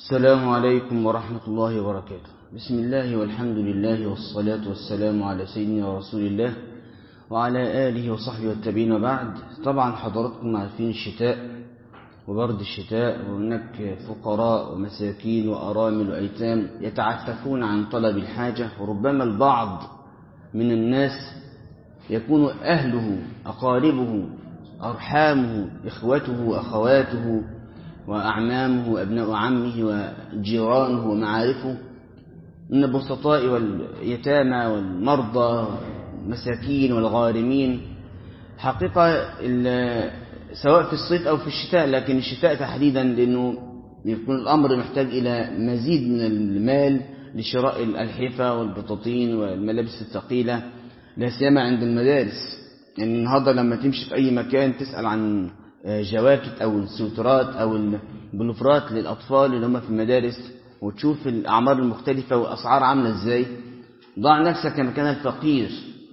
السلام عليكم ورحمة الله وبركاته بسم الله والحمد لله والصلاة والسلام على سيدنا رسول الله وعلى آله وصحبه والتابعين وبعد طبعا حضراتكم عارفين الشتاء وبرد الشتاء وهناك فقراء ومساكين وأرامل وأيتام يتعففون عن طلب الحاجة وربما البعض من الناس يكون أهله أقاربه أرحامه إخوته وأخواته وأعمامه وأبناء عمه وجيرانه ومعارفه من البسطاء واليتامى والمرضى والمساكين والغارمين حقيقة سواء في الصيف أو في الشتاء لكن الشتاء تحديدا لأنه يكون الأمر محتاج إلى مزيد من المال لشراء الألحفة والبطاطين والملابس الثقيلة لا سيما عند المدارس يعني النهارده لما تمشي في أي مكان تسأل عن جواكت أو السوترات أو البلوفرات للأطفال اللي هم في المدارس وتشوف الأعمار المختلفة والأسعار عاملة إزاي ضع نفسك مكان الفقير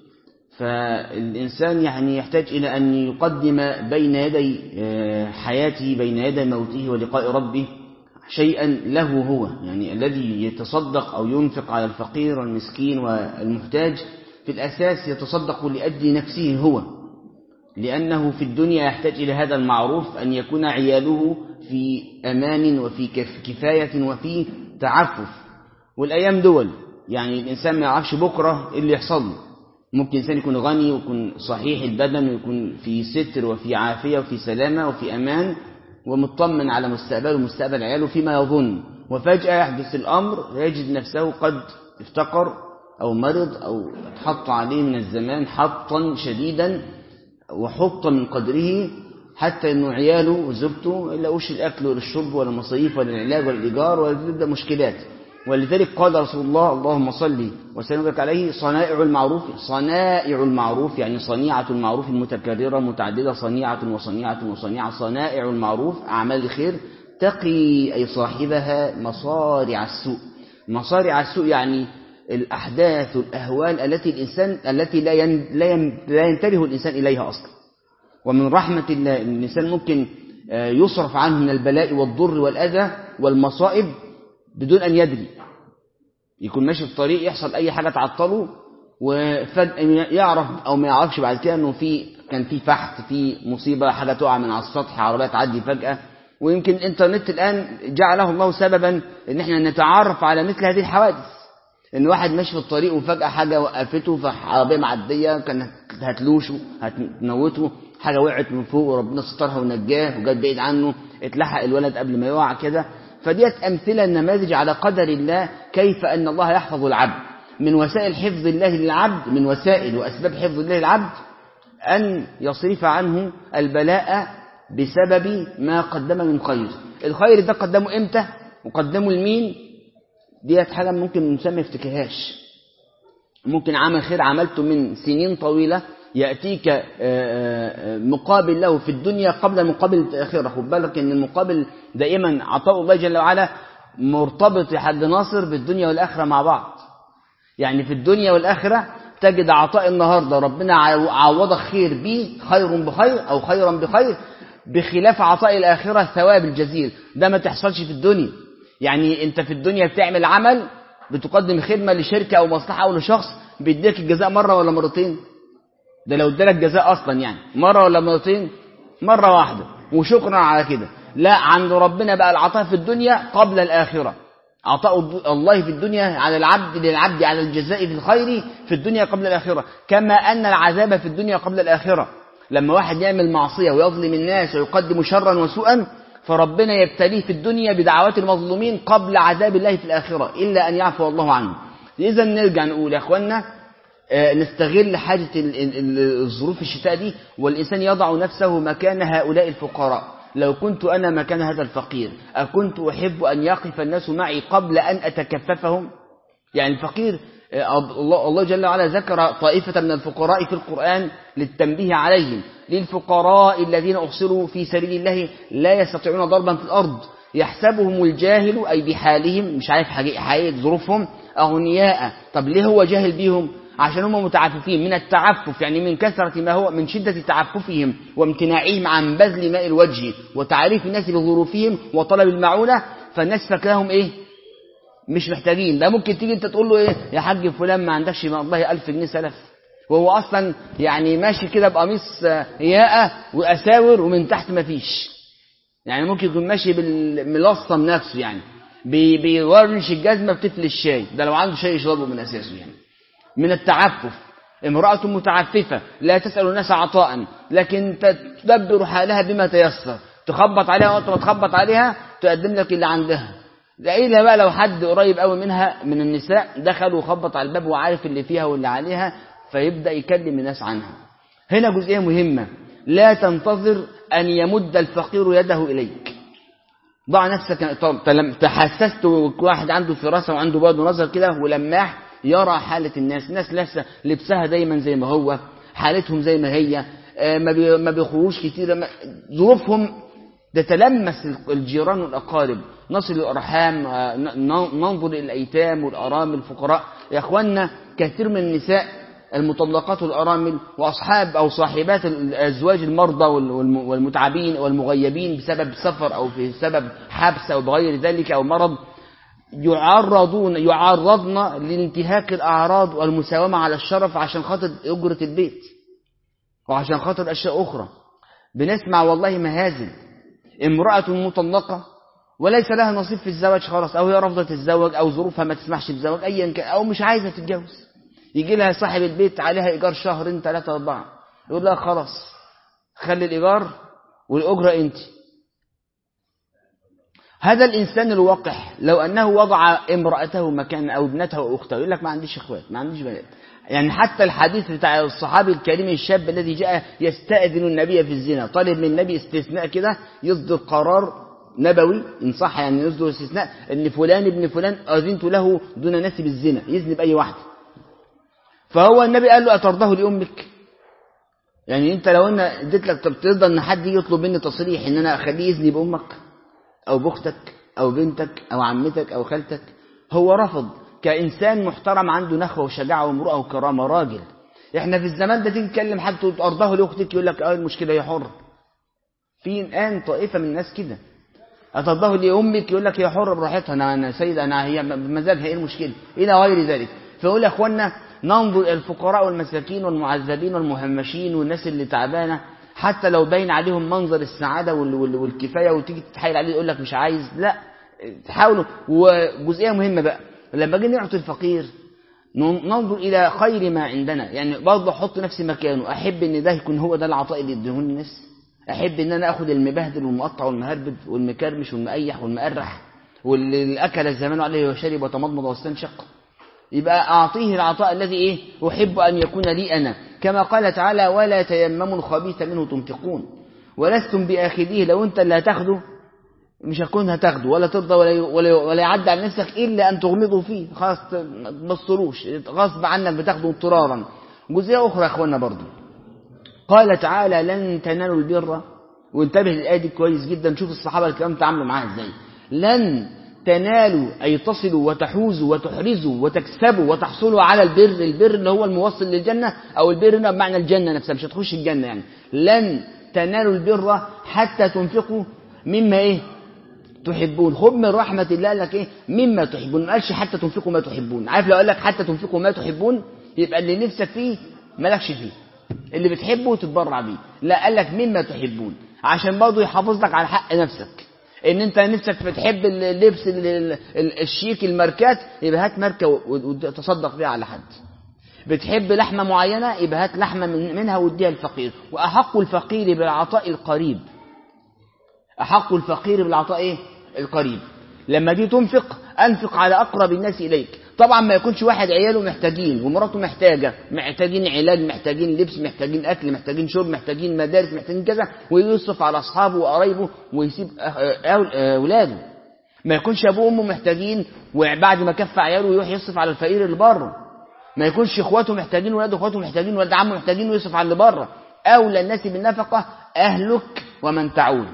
فالإنسان يعني يحتاج إلى أن يقدم بين يدي حياته بين يدي موته ولقاء ربه شيئا له هو يعني الذي يتصدق أو ينفق على الفقير والمسكين والمحتاج في الأساس يتصدق لأجل نفسه هو لأنه في الدنيا يحتاج إلى هذا المعروف أن يكون عياله في أمان وفي كفاية وفي تعفف والأيام دول يعني الإنسان ما يعرفش بكرة إيه اللي يحصل له ممكن إنسان يكون غني ويكون صحيح البدن ويكون في ستر وفي عافية وفي سلامة وفي أمان ومطمن على مستقبله ومستقبل عياله فيما يظن وفجأة يحدث الأمر يجد نفسه قد افتقر أو مرض أو اتحط عليه من الزمان حطا شديدا وحط من قدره حتى انه عياله وزوجته لا يلاقوش الاكل ولا الشرب ولا المصاريف ولا العلاج ولا الايجار ولا تبدا مشكلات ولذلك قال رسول الله اللهم صل وسلم وبارك عليه صنائع المعروف صنائع المعروف يعني صنيعة المعروف المتكررة متعددة صنيعة وصنيعة وصنيعة صنائع المعروف أعمال الخير تقي أي صاحبها مصارع السوء مصارع السوء يعني الأحداث والأهوال التي الإنسان التي لا لا ينتبه الإنسان إليها أصلا ومن رحمة الله إن الإنسان ممكن يصرف عنه من البلاء والضر والأذى والمصائب بدون أن يدري يكون ماشي في الطريق يحصل أي حاجة تعطله وفجأة يعرف أو ما يعرفش بعد كده إنه في كان في فحت في مصيبة حاجة تقع من على السطح عربية تعدي فجأة ويمكن الإنترنت الآن جعله الله سببا إن إحنا نتعرف على مثل هذه الحوادث ان واحد ماشي في الطريق وفجأة حاجة وقفته فعربية معدية كانت هتلوشه هتموته حاجة وقعت من فوق وربنا سترها ونجاه وجت بعيد عنه اتلحق الولد قبل ما يقع كده فديت أمثلة نماذج على قدر الله كيف أن الله يحفظ العبد من وسائل حفظ الله للعبد من وسائل وأسباب حفظ الله للعبد أن يصرف عنه البلاء بسبب ما قدم من خير الخير ده قدمه إمتى وقدمه لمين ديت حاجة ممكن الإنسان ما يفتكرهاش ممكن عمل خير عملته من سنين طويلة يأتيك مقابل له في الدنيا قبل مقابل الآخرة خد بالك إن المقابل دائما عطاء الله جل وعلا مرتبط يا حد ناصر بالدنيا والآخرة مع بعض يعني في الدنيا والآخرة تجد عطاء النهاردة ربنا عوضك خير به خير بخير أو خيرا بخير بخلاف عطاء الآخرة الثواب الجزيل ده ما تحصلش في الدنيا يعني انت في الدنيا بتعمل عمل بتقدم خدمة لشركة او مصلحة او لشخص بيديك الجزاء مرة ولا مرتين ده لو ادالك جزاء اصلا يعني مرة ولا مرتين مرة واحدة وشكرا على كده لا عند ربنا بقى العطاء في الدنيا قبل الآخرة عطاء الله في الدنيا على العبد للعبد على الجزاء في الخير في الدنيا قبل الآخرة كما أن العذاب في الدنيا قبل الآخرة لما واحد يعمل معصية ويظلم الناس ويقدم شرا وسوءا فربنا يبتليه في الدنيا بدعوات المظلومين قبل عذاب الله في الآخرة إلا أن يعفو الله عنه إذا نرجع نقول يا أخوانا نستغل حاجة الظروف الشتاء دي والإنسان يضع نفسه مكان هؤلاء الفقراء لو كنت أنا مكان هذا الفقير أكنت أحب أن يقف الناس معي قبل أن أتكففهم يعني الفقير الله الله جل وعلا ذكر طائفة من الفقراء في القرآن للتنبيه عليهم للفقراء الذين أحصروا في سبيل الله لا يستطيعون ضربا في الأرض يحسبهم الجاهل أي بحالهم مش عارف حقيقة ظروفهم أغنياء طب ليه هو جاهل بيهم عشان هم متعففين من التعفف يعني من كثرة ما هو من شدة تعففهم وامتناعهم عن بذل ماء الوجه وتعريف الناس بظروفهم وطلب المعونة فالناس فاكراهم ايه مش محتاجين ده ممكن تيجي انت تقول له ايه يا حاج فلان ما عندكش والله ألف جنيه سلف وهو اصلا يعني ماشي كده بقميص ياقه واساور ومن تحت ما فيش يعني ممكن يكون ماشي بالملصم نفسه يعني بي بيورنش الجزمه بتفل الشاي ده لو عنده شاي يشربه من اساسه يعني من التعفف امرأة متعففة لا تسأل الناس عطاء لكن تدبر حالها بما تيسر تخبط عليها وقت ما تخبط عليها تقدم لك اللي عندها ده إلا بقى لو حد قريب قوي منها من النساء دخل وخبط على الباب وعارف اللي فيها واللي عليها فيبدأ يكلم الناس عنها هنا جزئية مهمة لا تنتظر أن يمد الفقير يده إليك ضع نفسك تحسست واحد عنده فراسة وعنده بعد نظر كده ولماح يرى حالة الناس الناس لسه لبسها دايما زي ما هو حالتهم زي ما هي ما بيخرجوش كتير ظروفهم تتلمس الجيران والأقارب نصل الأرحام ننظر إلى الأيتام والأرامل الفقراء يا أخوانا كثير من النساء المطلقات والأرامل وأصحاب أو صاحبات الأزواج المرضى والمتعبين والمغيبين بسبب سفر أو في سبب حبس أو بغير ذلك أو مرض يعرضون يعرضن لانتهاك الأعراض والمساومة على الشرف عشان خاطر أجرة البيت وعشان خاطر أشياء أخرى بنسمع والله مهازل امرأة مطلقة وليس لها نصيب في الزواج خلاص أو هي رفضت الزواج أو ظروفها ما تسمحش بالزواج أيا كان أو مش عايزة تتجوز يجي لها صاحب البيت عليها إيجار شهرين ثلاثة أربعة يقول لها خلاص خلي الإيجار والأجرة أنت هذا الإنسان الوقح لو أنه وضع امرأته مكان أو ابنته أو أخته يقول لك ما عنديش إخوات ما عنديش بنات يعني حتى الحديث بتاع الصحابي الكريم الشاب الذي جاء يستأذن النبي في الزنا طالب من النبي استثناء كده يصدر قرار نبوي إن صح يعني يصدر استثناء أن فلان ابن فلان أذنت له دون نسب الزنا يزني بأي واحدة فهو النبي قال له أترضاه لأمك يعني أنت لو أنا اديت لك طب ترضى أن حد يطلب مني تصريح أن أنا أخليه يزني بأمك أو بأختك أو بنتك أو عمتك أو خالتك هو رفض كإنسان محترم عنده نخوة وشجاعة ومروءة وكرامة راجل إحنا في الزمان ده تيجي تكلم حد تقول أرضاه لأختك يقول لك أه المشكلة هي حر في الآن طائفة من الناس كده أترضاه لأمك يقول لك هي حر براحتها أنا أنا سيد أنا هي بمزاجها إيه المشكلة إلى غير ذلك فيقول يا إخوانا ننظر إلى الفقراء والمساكين والمعذبين والمهمشين والناس اللي تعبانة حتى لو باين عليهم منظر السعادة والكفاية وتيجي تتحايل عليه يقول لك مش عايز لا تحاولوا وجزئية مهمة بقى لما جينا نعطي الفقير ننظر إلى خير ما عندنا يعني برضه أحط نفسي مكانه أحب إن ده يكون هو ده العطاء اللي يديهوني الناس أحب إن أنا أخد المبهدل والمقطع والمهربد والمكرمش والمقيح والمقرح واللي أكل الزمان عليه وشرب وتمضمض واستنشق يبقى أعطيه العطاء الذي إيه أحب أن يكون لي أنا كما قال تعالى ولا تيمموا الخبيث منه تنفقون ولستم بآخذيه لو أنت اللي هتاخده مش هتكون هتاخده ولا ترضى ولا ولا, ولا يعدي على نفسك إلا أن تغمضوا فيه خلاص ما تبصروش غصب عنك بتاخده اضطرارا جزئية أخرى يا أخوانا برضو قال تعالى لن تنالوا البر وانتبه للآية دي كويس جدا شوف الصحابة الكرام تعاملوا معاها ازاي لن تنالوا أي تصلوا وتحوزوا وتحرزوا وتكسبوا وتحصلوا على البر البر اللي هو الموصل للجنة أو البر هنا بمعنى الجنة نفسها مش هتخش الجنة يعني لن تنالوا البر حتى تنفقوا مما إيه تحبون خذ من رحمة الله قال لك إيه مما تحبون ما قالش حتى تنفقوا ما تحبون عارف لو قال لك حتى تنفقوا ما تحبون يبقى اللي نفسك فيه مالكش فيه اللي بتحبه تتبرع بيه لا قال لك مما تحبون عشان برضه يحافظ لك على حق نفسك ان انت نفسك بتحب اللبس الشيك الماركات يبقى هات ماركه وتصدق بيها على حد بتحب لحمه معينه يبقى هات لحمه منها واديها للفقير واحق الفقير بالعطاء القريب احق الفقير بالعطاء ايه القريب لما دي تنفق انفق على اقرب الناس اليك طبعا ما يكونش واحد عياله محتاجين ومراته محتاجه محتاجين علاج محتاجين لبس محتاجين اكل محتاجين شرب محتاجين مدارس محتاجين كذا ويصرف على اصحابه وقرايبه ويسيب اولاده ما يكونش ابوه وامه محتاجين وبعد ما كف عياله يروح يصرف على الفقير اللي بره ما يكونش اخواته محتاجين ولاده اخواته محتاجين ولاد عمه محتاجين ويصرف على اللي بره اولى الناس بالنفقه اهلك ومن تعول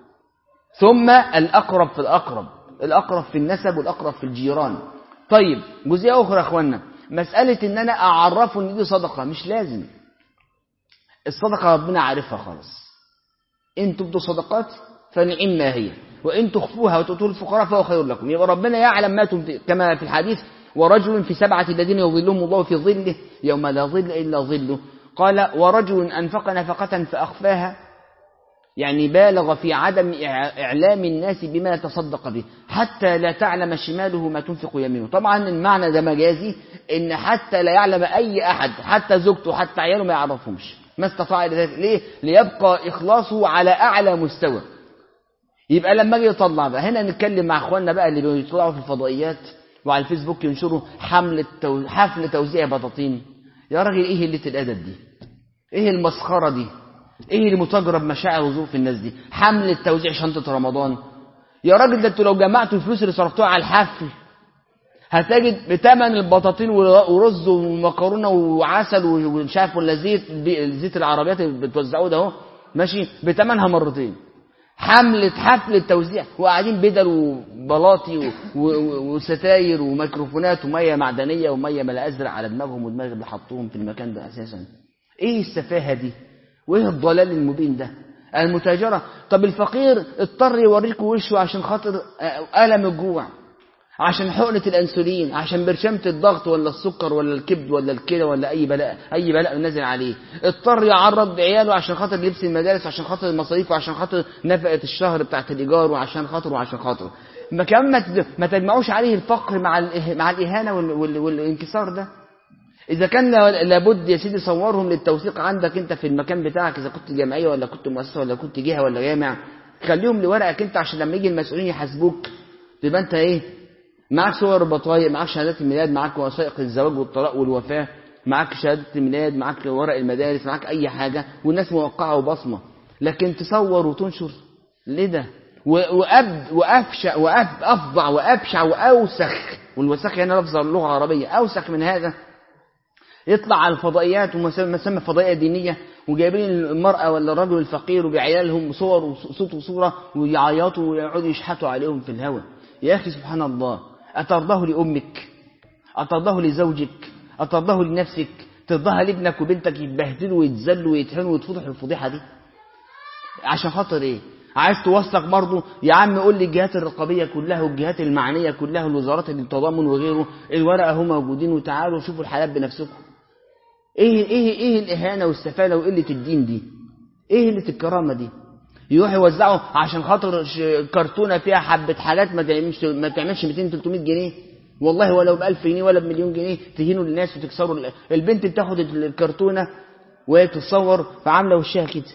ثم الاقرب في الاقرب الاقرب في النسب والاقرب في الجيران طيب جزئية أخرى يا أخوانا مسألة إن أنا أعرفه إن دي صدقة مش لازم الصدقة ربنا عارفها خالص إن تبدوا صدقات فنعم ما هي وإن تخفوها وتؤتوا الفقراء فهو خير لكم يبقى ربنا يعلم ما تنفق كما في الحديث ورجل في سبعة الذين يظلهم الله في ظله يوم لا ظل إلا ظله قال ورجل أنفق نفقة فأخفاها يعني بالغ في عدم إعلام الناس بما يتصدق به حتى لا تعلم شماله ما تنفق يمينه طبعا المعنى ده مجازي إن حتى لا يعلم أي أحد حتى زوجته حتى عياله ما يعرفهمش ما استطاع ذلك ليه ليبقى إخلاصه على أعلى مستوى يبقى لما اجي يطلع بقى هنا نتكلم مع اخواننا بقى اللي بيطلعوا في الفضائيات وعلى الفيسبوك ينشروا حملة تو... حفل توزيع بطاطين يا راجل ايه قله الادب دي ايه المسخره دي ايه اللي متجرب مشاعر وظروف الناس دي حملة توزيع شنطة رمضان يا راجل ده انتوا لو جمعتوا الفلوس اللي صرفتوها على الحفل هتجد بثمن البطاطين ورز ومكرونه وعسل ومش عارف ولا زيت زيت العربيات اللي بتوزعوه ده اهو ماشي بثمنها مرتين حملة حفلة توزيع وقاعدين بدل وبلاطي وستاير وميكروفونات ومية معدنية ومية ملا أزرق على دماغهم ودماغ اللي حطوهم في المكان ده أساسا إيه السفاهة دي وإيه الضلال المبين ده المتاجرة طب الفقير اضطر يوريك وشه عشان خاطر ألم الجوع عشان حقنة الأنسولين عشان برشامة الضغط ولا السكر ولا الكبد ولا الكلى ولا أي بلاء أي بلاء نازل عليه اضطر يعرض عياله عشان خاطر لبس المدارس عشان خاطر المصاريف وعشان خاطر نفقة الشهر بتاعت الإيجار وعشان خاطر وعشان خاطر ما كمان ما تجمعوش عليه الفقر مع مع الإهانة والانكسار ده إذا كان لابد يا سيدي صورهم للتوثيق عندك أنت في المكان بتاعك إذا كنت جمعية ولا كنت مؤسسة ولا كنت جهة ولا جامع خليهم لورقك أنت عشان لما يجي المسؤولين يحاسبوك تبقى أنت إيه معاك صور بطايق معاك شهادات الميلاد معاك وثائق الزواج والطلاق والوفاة معاك شهادة الميلاد معاك ورق المدارس معاك أي حاجة والناس موقعة وبصمة لكن تصور وتنشر ليه ده وأب وأفشع وأفظع وأبشع وأوسخ والوسخ هنا لفظ اللغة العربية أوسخ من هذا يطلع على الفضائيات ومسمى فضائية دينية وجايبين المرأة ولا الرجل الفقير وبعيالهم صور وصوت وصورة ويعيطوا ويقعدوا يشحتوا عليهم في الهواء يا أخي سبحان الله أترضاه لأمك أترضاه لزوجك أترضاه لنفسك ترضاها لابنك وبنتك يتبهدلوا ويتذلوا ويتهنوا ويتفضحوا الفضيحة دي عشان خاطر ايه عايز توثق برضه يا عم قول لي الجهات الرقابيه كلها والجهات المعنيه كلها والوزارات التضامن وغيره الورقه هم موجودين وتعالوا شوفوا الحالات بنفسكم ايه ايه ايه الاهانه والسفاله وقله الدين دي ايه قله الكرامه دي يروح يوزعوا عشان خاطر كرتونه فيها حبه حالات ما تعملش ما تعملش 200 300 جنيه والله ولو ب 1000 جنيه ولا بمليون جنيه تهينوا للناس وتكسروا البنت بتاخد الكرتونه وهي بتتصور فعامله وشها كده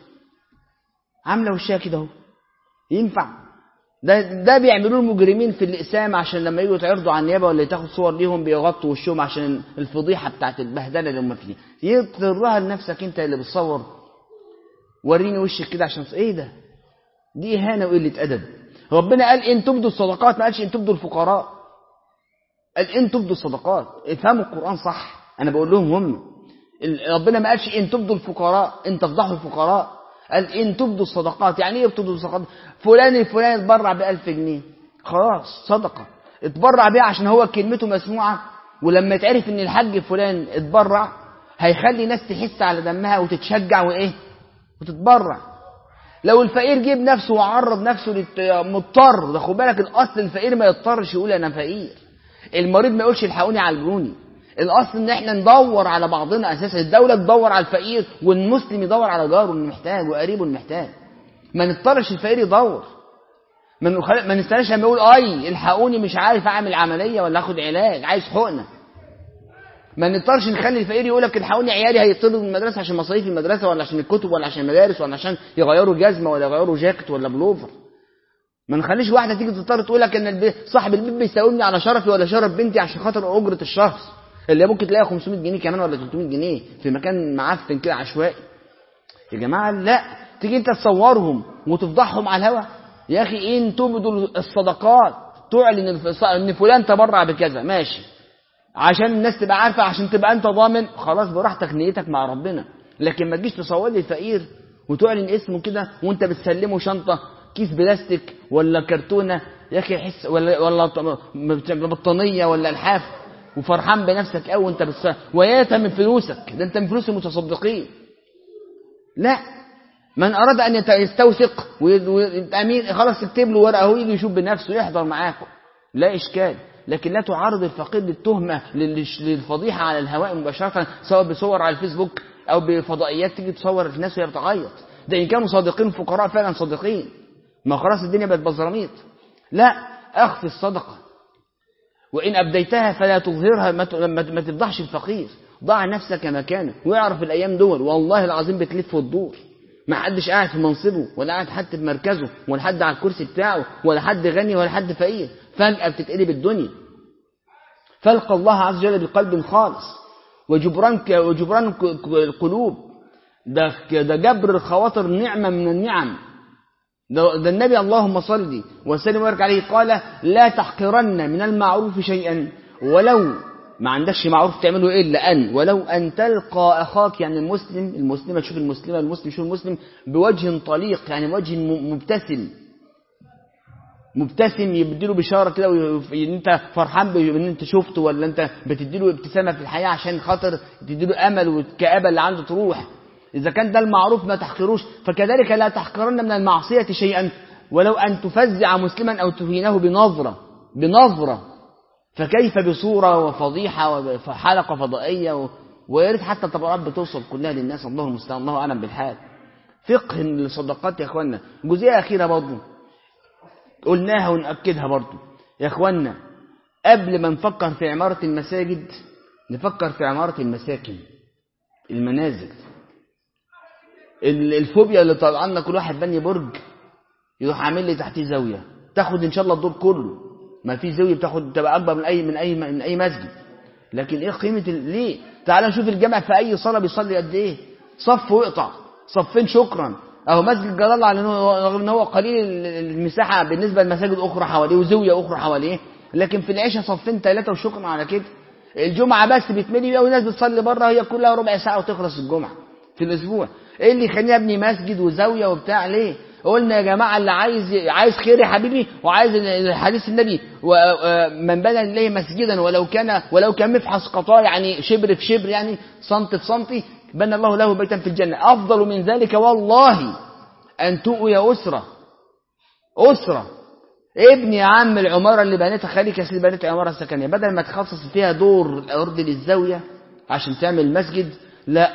عامله وشها كده اهو ينفع ده ده بيعملوه المجرمين في الاقسام عشان لما يجوا يتعرضوا على النيابه ولا تاخد صور ليهم بيغطوا وشهم عشان الفضيحه بتاعت البهدله اللي هم فيها يضطرها لنفسك انت اللي بتصور وريني وشك كده عشان ايه ده دي اهانه وقله ادب ربنا قال ان تبدوا الصدقات ما قالش ان تبدوا الفقراء قال ان تبدوا الصدقات افهموا القران صح انا بقول لهم هم ربنا ما قالش ان تبدوا الفقراء ان تفضحوا الفقراء قال ان تبدوا الصدقات يعني ايه تبدوا الصدقات فلان الفلاني اتبرع ب 1000 جنيه خلاص صدقه اتبرع بيها عشان هو كلمته مسموعه ولما يتعرف ان الحاج فلان اتبرع هيخلي ناس تحس على دمها وتتشجع وايه وتتبرع لو الفقير جيب نفسه وعرض نفسه للت... مضطر ده خد بالك الاصل الفقير ما يضطرش يقول انا فقير المريض ما يقولش الحقوني عالجوني الاصل ان احنا ندور على بعضنا اساسا الدوله تدور على الفقير والمسلم يدور على جاره المحتاج وقريبه المحتاج ما نضطرش الفقير يدور ما نخل... ما نستناش لما يقول اي الحقوني مش عارف اعمل عمليه ولا اخد علاج عايز حقنه ما نضطرش نخلي الفقير يقول لك الحقوني عيالي هيطردوا من المدرسه عشان مصاريف المدرسه ولا عشان الكتب ولا عشان المدارس ولا عشان يغيروا جزمه ولا يغيروا جاكيت ولا بلوفر ما نخليش واحده تيجي تضطر تقول لك ان البي... صاحب البيت بيساومني على شرفي ولا شرف بنتي عشان خاطر اجره الشخص اللي ممكن تلاقيها 500 جنيه كمان ولا 300 جنيه في مكان معفن كده عشوائي يا جماعه لا تيجي انت تصورهم وتفضحهم على الهوا يا اخي ان تبدوا الصدقات تعلن ان فلان تبرع بكذا ماشي عشان الناس تبقى عارفه عشان تبقى انت ضامن خلاص براحتك نيتك مع ربنا لكن ما تجيش تصور لي الفقير وتعلن اسمه كده وانت بتسلمه شنطه كيس بلاستيك ولا كرتونه يا اخي يحس ولا ولا بطانيه ولا الحاف وفرحان بنفسك قوي وانت بس وياتا من فلوسك ده انت من فلوس المتصدقين لا من أراد أن يستوثق ويبقى خلاص يكتب له ورقة هو يجي يشوف بنفسه يحضر معاكم لا إشكال لكن لا تعرض الفقير للتهمة للفضيحة على الهواء مباشرة سواء بصور على الفيسبوك أو بفضائيات تيجي تصور الناس وهي بتعيط ده إن كانوا صادقين فقراء فعلا صادقين ما خلاص الدنيا بقت بزراميط لا أخفي الصدقة وإن أبديتها فلا تظهرها ما تفضحش الفقير ضع نفسك مكانه ويعرف الأيام دول والله العظيم بتلف وتدور ما حدش قاعد في منصبه ولا قاعد حتى في مركزه ولا حد على الكرسي بتاعه ولا حد غني ولا حد فقير فجأة بتتقلب الدنيا فالقى الله عز وجل بقلب خالص وجبران وجبران القلوب ده ده جبر الخواطر نعمة من النعم ده, ده النبي اللهم صل وسلم وبارك عليه قال لا تحقرن من المعروف شيئا ولو ما عندكش معروف تعمله إلا أن ولو أن تلقى أخاك يعني المسلم المسلمة تشوف المسلمة المسلم يشوف المسلم بوجه طليق يعني وجه مبتسم مبتسم يبديله بشارة كده ان انت فرحان بان انت شفته ولا انت بتديله ابتسامة في الحياة عشان خاطر تديله امل والكآبة اللي عنده تروح اذا كان ده المعروف ما تحقروش فكذلك لا تحقرن من المعصية شيئا ولو ان تفزع مسلما او تهينه بنظرة بنظرة فكيف بصورة وفضيحة وحلقة فضائية ويا ريت حتى الطبقات بتوصل كلها للناس الله المستعان الله اعلم بالحال فقه الصدقات يا اخوانا جزئيه اخيره برضه قلناها ونأكدها برضه يا اخوانا قبل ما نفكر في عمارة المساجد نفكر في عمارة المساكن المنازل الفوبيا اللي طالعه لنا كل واحد بني برج يروح عامل لي تحتيه زاويه تاخد ان شاء الله الدور كله ما في زاويه بتاخد تبقى اكبر من اي من اي من اي مسجد لكن ايه قيمه ليه تعال نشوف الجامع في اي صلاه بيصلي قد ايه صف ويقطع صفين شكرا اهو مسجد جلال على ان هو قليل المساحه بالنسبه لمساجد اخرى حواليه وزاويه اخرى حواليه لكن في العشاء صفين ثلاثه وشكرا على كده الجمعه بس بتملي والناس بتصلي بره هي كلها ربع ساعه وتخلص الجمعه في الاسبوع ايه اللي يخليني ابني مسجد وزاويه وبتاع ليه قلنا يا جماعه اللي عايز عايز خير يا حبيبي وعايز حديث النبي من بنى لله مسجدا ولو كان ولو كان مفحص قطاع يعني شبر في شبر يعني سنت في سنتي بنى الله له بيتا في الجنه افضل من ذلك والله ان تؤوي اسره اسره ابني يا عم العماره اللي بنيتها خليك يا سيدي بنيت عماره سكنيه بدل ما تخصص فيها دور الارض للزاويه عشان تعمل مسجد لا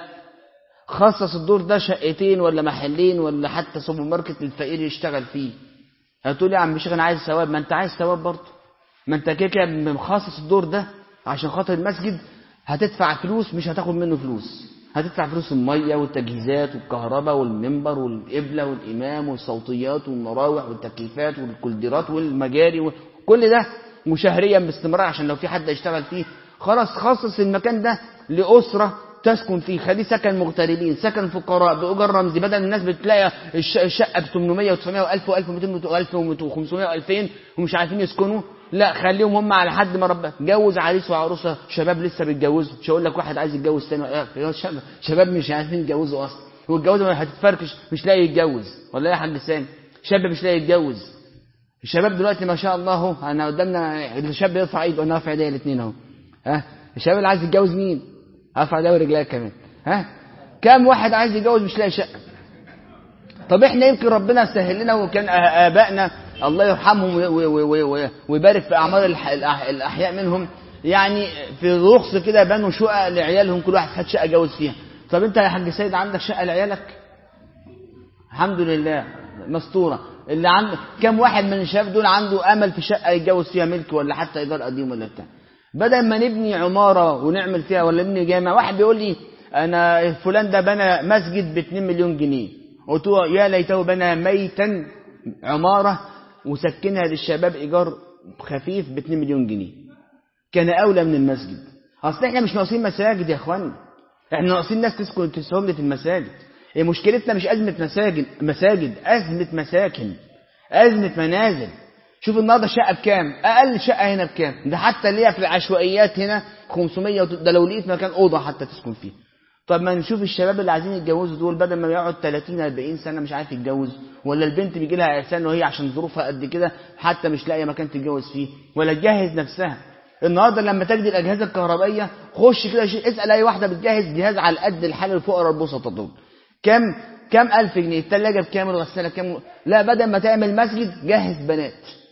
خصص الدور ده شقتين ولا محلين ولا حتى سوبر ماركت للفقير يشتغل فيه هتقول يا عم شيخ انا عايز ثواب ما انت عايز ثواب برضه ما انت كده كده مخصص الدور ده عشان خاطر المسجد هتدفع فلوس مش هتاخد منه فلوس هتدفع فلوس الميه والتجهيزات والكهرباء والمنبر والقبله والامام والصوتيات والمراوح والتكييفات والكولديرات والمجاري وكل ده وشهريا باستمرار عشان لو في حد يشتغل فيه خلاص خصص المكان ده لاسره تسكن فيه خليه سكن مغتربين سكن فقراء بأجر رمزي بدل الناس بتلاقي الشقة ب 800 و900 و1000 و1200 و1500 و2000 ومش عارفين يسكنوا لا خليهم هم على حد ما ربنا جوز عريس وعروسه شباب لسه بيتجوزوا مش هقول لك واحد عايز يتجوز تاني شباب مش عارفين يتجوزوا اصلا والجوازه هتتفركش مش لاقي يتجوز ولا يا حاج سامي شاب مش لاقي يتجوز الشباب دلوقتي ما شاء الله اهو انا قدامنا الشاب يرفع ايده وانا رافع ايديا الاثنين اهو ها الشباب اللي عايز يتجوز مين؟ ارفع ايديا ورجليك كمان ها كام واحد عايز يتجوز مش لاقي شقه طب احنا يمكن ربنا سهل لنا وكان ابائنا الله يرحمهم ويبارك في اعمار الاحياء منهم يعني في رخص كده بنوا شقق لعيالهم كل واحد خد شقه جوز فيها طب انت يا حاج سيد عندك شقه لعيالك الحمد لله مستوره اللي عنده كم واحد من الشباب دول عنده امل في شقه يتجوز فيها ملك ولا حتى ايجار قديم ولا بتاع بدل ما نبني عماره ونعمل فيها ولا نبني جامع واحد بيقول لي انا فلان ده بنى مسجد ب 2 مليون جنيه قلت له يا ليته بنى ميتا عماره وسكنها للشباب ايجار خفيف ب 2 مليون جنيه كان اولى من المسجد اصل احنا مش ناقصين مساجد يا اخوانا احنا ناقصين ناس تسكن تسهل في المساجد هي مشكلتنا مش ازمه مساجد مساجد ازمه مساكن ازمه منازل شوف النهارده شقه بكام اقل شقه هنا بكام ده حتى اللي هي في العشوائيات هنا 500 ده لو لقيت مكان اوضه حتى تسكن فيه طب ما نشوف الشباب اللي عايزين يتجوزوا دول بدل ما يقعد 30 40 سنه مش عارف يتجوز ولا البنت بيجي لها عرسان وهي عشان ظروفها قد كده حتى مش لاقيه مكان تتجوز فيه ولا تجهز نفسها النهارده لما تجد الاجهزه الكهربائيه خش كده اسال اي واحده بتجهز جهاز على قد الحال الفقراء البسطاء دول كم كام ألف جنيه التلاجة بكام الغسالة بكام لا بدل ما تعمل مسجد جهز بنات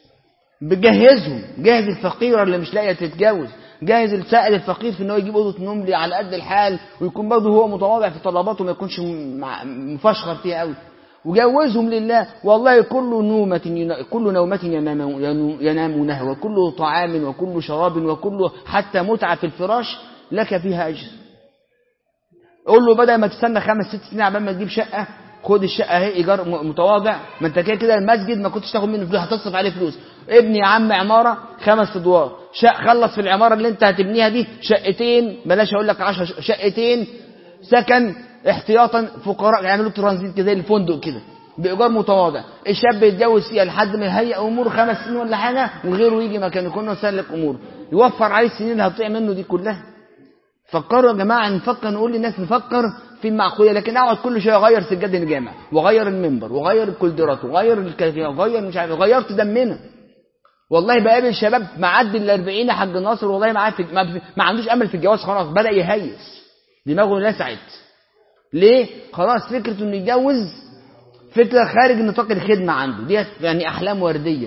بجهزهم جهز الفقيرة اللي مش لاقية تتجوز جاهز السائل الفقير في ان هو يجيب اوضه نوم لي على قد الحال ويكون برضه هو متواضع في طلباته ما يكونش مفشخر فيها قوي وجوزهم لله والله كل نومة كل نومة ينامونها وكل طعام وكل شراب وكل حتى متعة في الفراش لك فيها أجر قول له بدل ما تستنى خمس ست سنين عبال ما تجيب شقة خد الشقة اهي إيجار متواضع ما أنت كده كده المسجد ما كنتش تاخد منه فلوس هتصرف عليه فلوس ابني يا عم عمارة خمس أدوار شق خلص في العمارة اللي أنت هتبنيها دي شقتين بلاش أقول لك عشر شقتين سكن احتياطا فقراء يعملوا ترانزيت كده زي الفندق كده بإيجار متواضع الشاب يتجوز فيها لحد ما يهيئ أمور خمس سنين ولا حاجة وغيره يجي مكانه يكون يسلك أمور يوفر عليه السنين اللي هتضيع منه دي كلها فكروا يا جماعة نفكر نقول للناس نفكر في المعقولية لكن اقعد كل شوية اغير سجاد الجامع واغير المنبر واغير الكولدرات واغير الكافيه واغير مش عارف غيرت دمنا والله بقابل شباب معدي ال 40 يا حاج ناصر والله ما عارف ما, ما عندوش امل في الجواز خلاص بدا يهيس دماغه لسعت ليه خلاص فكره انه يتجوز فكره خارج نطاق الخدمه عنده ديت يعني احلام ورديه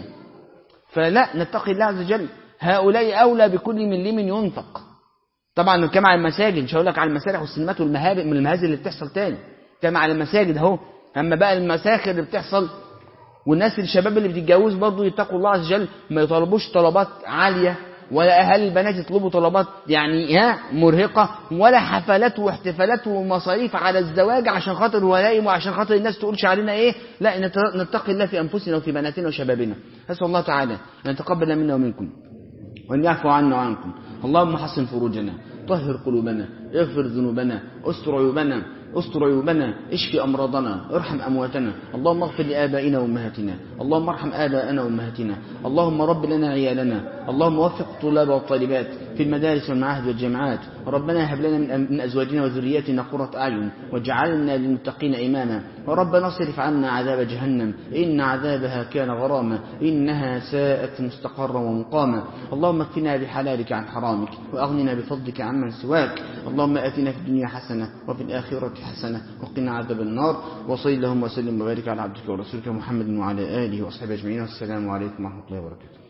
فلا نتقي الله عز وجل هؤلاء اولى بكل من لمن ينفق طبعا نتكلم على المساجد مش هقول لك على المسارح والسينمات والمهابط من المهازل اللي بتحصل تاني نتكلم على المساجد اهو اما بقى المساخر اللي بتحصل والناس الشباب اللي بتتجوز برضه يتقوا الله عز وجل ما يطلبوش طلبات عاليه ولا اهالي البنات يطلبوا طلبات يعني ها مرهقه ولا حفلات واحتفالات ومصاريف على الزواج عشان خاطر ولائم وعشان خاطر الناس تقولش علينا ايه لا نتقي الله في انفسنا وفي بناتنا وشبابنا اسال الله تعالى ان يتقبل منا ومنكم وان يعفو عنا وعنكم اللهم حسن فروجنا طهر قلوبنا اغفر ذنوبنا استر عيوبنا استر عيوبنا اشف امراضنا ارحم امواتنا اللهم اغفر لابائنا وامهاتنا اللهم ارحم ابائنا وامهاتنا اللهم رب لنا عيالنا اللهم وفق الطلاب والطالبات في المدارس والمعاهد والجامعات ربنا هب لنا من ازواجنا وذرياتنا قرة اعين واجعلنا للمتقين اماما وربنا اصرف عنا عذاب جهنم ان عذابها كان غراما انها ساءت مستقرا ومقاما اللهم اكفنا بحلالك عن حرامك واغننا بفضلك عمن سواك اللهم اتنا في الدنيا حسنه وفي الاخره حسنة وقنا عذاب النار وصلي اللهم وسلم وبارك على عبدك ورسولك محمد وعلى آله وأصحابه أجمعين والسلام عليكم ورحمة الله وبركاته